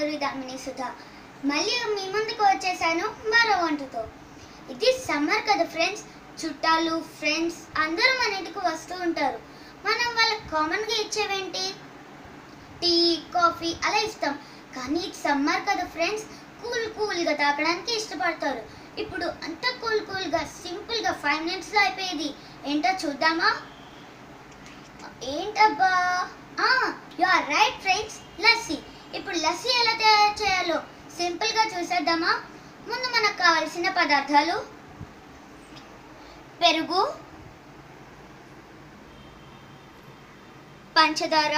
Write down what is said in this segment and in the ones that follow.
నూరి దామిని సుధా మళ్ళీ మీ ముందుకు వచ్చేసాను మరో వంటతో ఇది సమ్మర్ కదా ఫ్రెండ్స్ చుట్టాలు ఫ్రెండ్స్ అందరూ మన ఇంటికి వస్తూ ఉంటారు మనం వాళ్ళకి కామన్గా ఇచ్చేవేంటి టీ కాఫీ అలా ఇస్తాం కానీ ఇది సమ్మర్ కదా ఫ్రెండ్స్ కూల్ కూల్గా తాగడానికి ఇష్టపడతారు ఇప్పుడు అంత కూల్ కూల్గా సింపుల్గా ఫైవ్ మినిట్స్లో అయిపోయేది ఏంటో చూద్దామా ఏంటబ్బా you are right friends lassi ఇప్పుడు లస్సీ ఎలా తయారు చేయాలో సింపుల్గా చూసేద్దామా ముందు మనకు కావాల్సిన పదార్థాలు పెరుగు పంచదార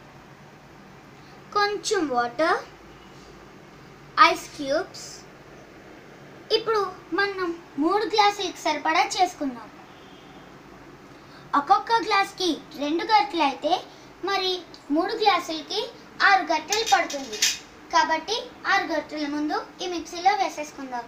కొంచెం వాటర్ ఐస్ క్యూబ్స్ ఇప్పుడు మనం మూడు గ్లాసులకి సరిపడా చేసుకుందాం ఒక్కొక్క గ్లాస్కి రెండు గంటలు అయితే మరి మూడు గ్లాసులకి ఆరు గంటలు పడుతుంది కాబట్టి ఆరు గంటల ముందు ఈ మిక్సీలో వేసేసుకుందాం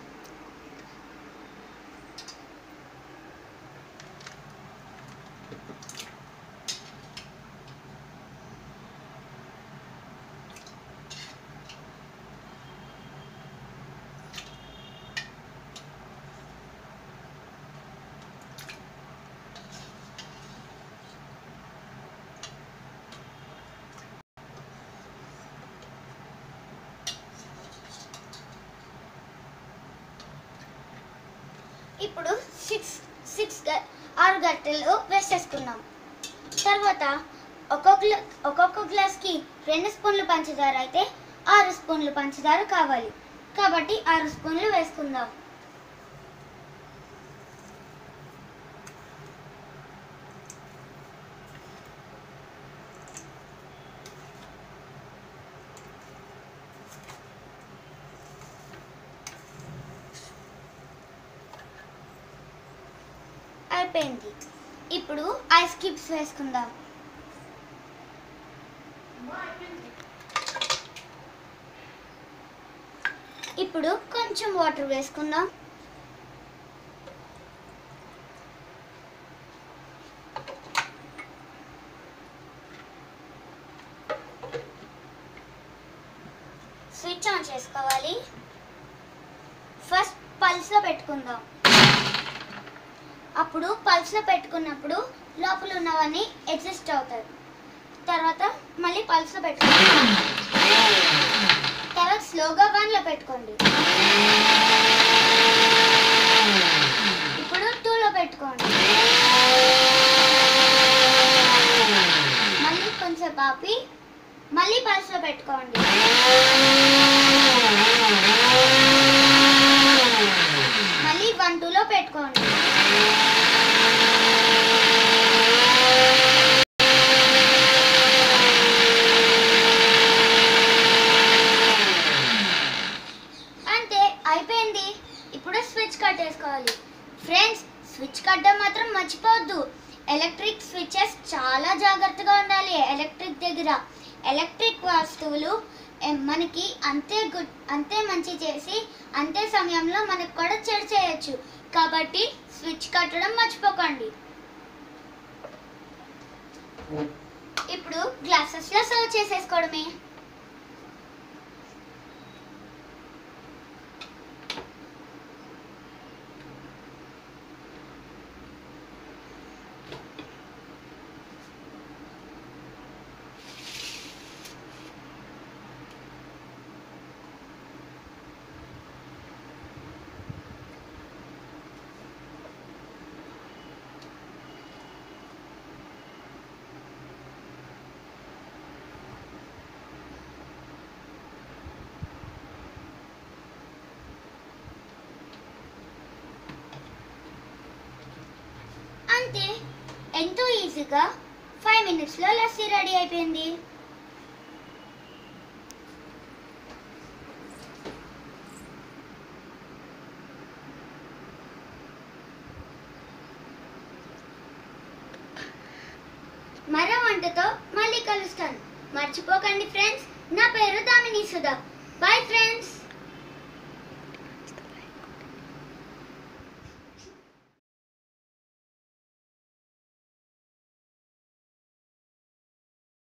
ఇప్పుడు సిక్స్ సిక్స్ గ- ఆరు గంటలు వేసేసుకుందాం తర్వాత ఒక్కొక్క గ్లా- ఒక్కొక్క గ్లాస్కి రెండు స్పూన్లు పంచదార అయితే ఆరు స్పూన్లు పంచదార కావాలి కాబట్టి ఆరు స్పూన్లు వేసుకుందాం అయిపోయింది ఇప్పుడు ఐస్ క్యూబ్స్ వేసుకుందాం ఇప్పుడు కొంచెం వాటర్ వేసుకుందాం స్విచ్ ఆన్ చేసుకోవాలి ఫస్ట్ పల్స్లో పెట్టుకుందాం అప్పుడు పల్స్లో పెట్టుకున్నప్పుడు లోపల ఉన్నవన్నీ అడ్జస్ట్ అవుతాయి తర్వాత మళ్ళీ పల్స్లో పెట్టుకోండి తర్వాత స్లోగా వన్లో పెట్టుకోండి ఇప్పుడు టూలో పెట్టుకోండి మళ్ళీ కొంచెం ఆపి మళ్ళీ పల్స్లో పెట్టుకోండి మళ్ళీ వన్ టూలో పెట్టుకోండి అంతే అయిపోయింది ఇప్పుడు స్విచ్ కట్టేసుకోవాలి ఫ్రెండ్స్ స్విచ్ కట్టడం మాత్రం మర్చిపోవద్దు ఎలక్ట్రిక్ స్విచెస్ చాలా జాగ్రత్తగా ఉండాలి ఎలక్ట్రిక్ దగ్గర ఎలక్ట్రిక్ వస్తువులు ఏ, మనకి అంతే గుడ్ అంతే మంచి చేసి అంతే సమయంలో మనకు కూడా చెడు చేయొచ్చు కాబట్టి స్విచ్ కట్టడం మర్చిపోకండి ఇప్పుడు గ్లాసెస్లో సర్వ్ చేసేసుకోవడమే అంతే ఎంతో ఈజీగా ఫైవ్ మినిట్స్లో లస్సీ రెడీ అయిపోయింది మరో వంటతో మళ్ళీ కలుస్తాను మర్చిపోకండి ఫ్రెండ్స్ నా పేరు దామిని సుధా బాయ్ ఫ్రెండ్స్